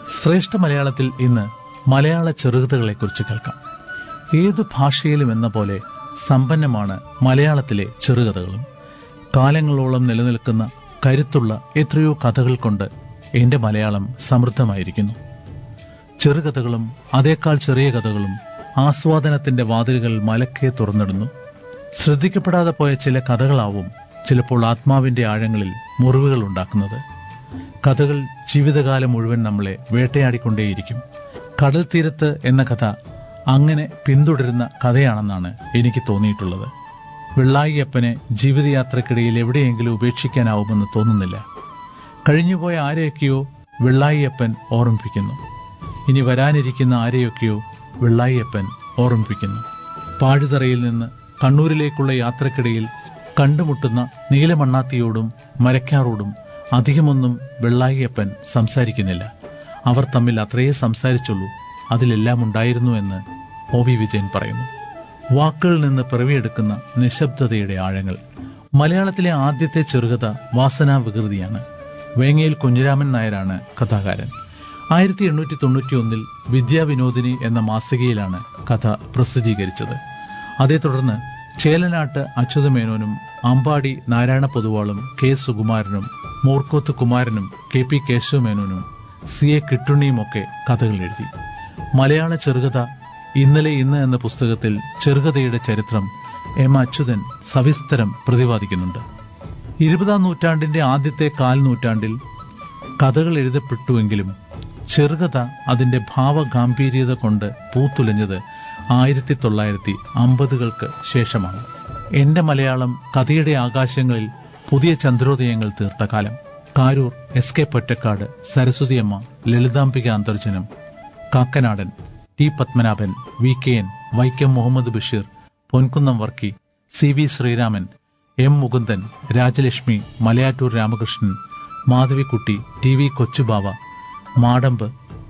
ശ്രേഷ്ഠ മലയാളത്തിൽ ഇന്ന് മലയാള ചെറുകഥകളെക്കുറിച്ച് കേൾക്കാം ഏതു ഭാഷയിലും എന്ന പോലെ സമ്പന്നമാണ് മലയാളത്തിലെ ചെറുകഥകളും കാലങ്ങളോളം നിലനിൽക്കുന്ന കരുത്തുള്ള എത്രയോ കഥകൾ കൊണ്ട് എന്റെ മലയാളം സമൃദ്ധമായിരിക്കുന്നു ചെറുകഥകളും അതേക്കാൾ ചെറിയ കഥകളും ആസ്വാദനത്തിന്റെ വാതിലുകൾ മലക്കെ തുറന്നിടുന്നു ശ്രദ്ധിക്കപ്പെടാതെ പോയ ചില കഥകളാവും ചിലപ്പോൾ ആത്മാവിന്റെ ആഴങ്ങളിൽ മുറിവുകൾ ഉണ്ടാക്കുന്നത് കഥകൾ ജീവിതകാലം മുഴുവൻ നമ്മളെ വേട്ടയാടിക്കൊണ്ടേയിരിക്കും കടൽ തീരത്ത് എന്ന കഥ അങ്ങനെ പിന്തുടരുന്ന കഥയാണെന്നാണ് എനിക്ക് തോന്നിയിട്ടുള്ളത് വെള്ളായിയപ്പനെ ജീവിതയാത്രക്കിടയിൽ എവിടെയെങ്കിലും ഉപേക്ഷിക്കാനാവുമെന്ന് തോന്നുന്നില്ല കഴിഞ്ഞുപോയ ആരെയൊക്കെയോ വെള്ളായിയപ്പൻ ഓർമ്മിപ്പിക്കുന്നു ഇനി വരാനിരിക്കുന്ന ആരെയൊക്കെയോ വെള്ളായിയപ്പൻ ഓർമ്മിപ്പിക്കുന്നു പാഴുതറയിൽ നിന്ന് കണ്ണൂരിലേക്കുള്ള യാത്രക്കിടയിൽ കണ്ടുമുട്ടുന്ന നീലമണ്ണാത്തിയോടും മരക്കാറോടും അധികമൊന്നും വെള്ളായിയപ്പൻ സംസാരിക്കുന്നില്ല അവർ തമ്മിൽ അത്രയേ സംസാരിച്ചുള്ളൂ അതിലെല്ലാം ഉണ്ടായിരുന്നു എന്ന് ഒ വി വിജയൻ പറയുന്നു വാക്കുകളിൽ നിന്ന് പിറവിയെടുക്കുന്ന നിശബ്ദതയുടെ ആഴങ്ങൾ മലയാളത്തിലെ ആദ്യത്തെ ചെറുകഥ വാസനാ വികൃതിയാണ് വേങ്ങയിൽ കുഞ്ഞിരാമൻ നായരാണ് കഥാകാരൻ ആയിരത്തി എണ്ണൂറ്റി തൊണ്ണൂറ്റി ഒന്നിൽ വിദ്യാവിനോദിനി എന്ന മാസികയിലാണ് കഥ പ്രസിദ്ധീകരിച്ചത് അതേ തുടർന്ന് ചേലനാട്ട് അച്യുതമേനോനും അമ്പാടി നാരായണ പൊതുവാളും കെ സുകുമാരനും മൂർക്കോത്ത് കുമാരനും കെ പി കേശവമേനോനും സി എ കിട്ടുണ്ണിയുമൊക്കെ കഥകൾ എഴുതി മലയാള ചെറുകഥ ഇന്നലെ ഇന്ന് എന്ന പുസ്തകത്തിൽ ചെറുകഥയുടെ ചരിത്രം എം അച്യുതൻ സവിസ്തരം പ്രതിപാദിക്കുന്നുണ്ട് ഇരുപതാം നൂറ്റാണ്ടിന്റെ ആദ്യത്തെ കാൽ നൂറ്റാണ്ടിൽ കഥകൾ എഴുതപ്പെട്ടുവെങ്കിലും ചെറുകഥ അതിന്റെ ഭാവഗാംഭീര്യത കൊണ്ട് പൂത്തുലഞ്ഞത് ആയിരത്തി തൊള്ളായിരത്തി അമ്പതുകൾക്ക് ശേഷമാണ് എന്റെ മലയാളം കഥയുടെ ആകാശങ്ങളിൽ പുതിയ ചന്ദ്രോദയങ്ങൾ തീർത്ത കാലം Karoor S K Pottekkatt Saraswathiamma Lalithambika Antharjanam Kakkanadan T Padmanabhan V K N Vaikom Muhammad Basheer Ponkunnam Varkey C V Sreeraman M Mukundan Rajalakshmi Malayattoor Ramakrishnan Madhavikutty T V Kochubava Madampu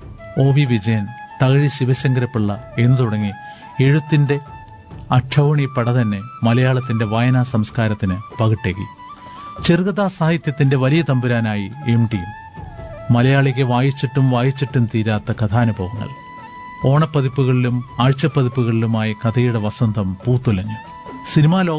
O V Vijayan Thakazhi Sivasankarapillai എന്നു തുടങ്ങി എഴുത്തിന്റെ അക്ഷൗണി പട തന്നെ മലയാളത്തിന്റെ വായനാ സംസ്കാരത്തിന് പകിട്ടേകി ചെറുകഥാ സാഹിത്യത്തിന്റെ വലിയ തമ്പുരാനായി എം ടിയും മലയാളിക്ക് വായിച്ചിട്ടും വായിച്ചിട്ടും തീരാത്ത കഥാനുഭവങ്ങൾ ഓണപ്പതിപ്പുകളിലും ആഴ്ചപ്പതിപ്പുകളിലുമായി കഥയുടെ വസന്തം പൂത്തുലഞ്ഞു സിനിമാ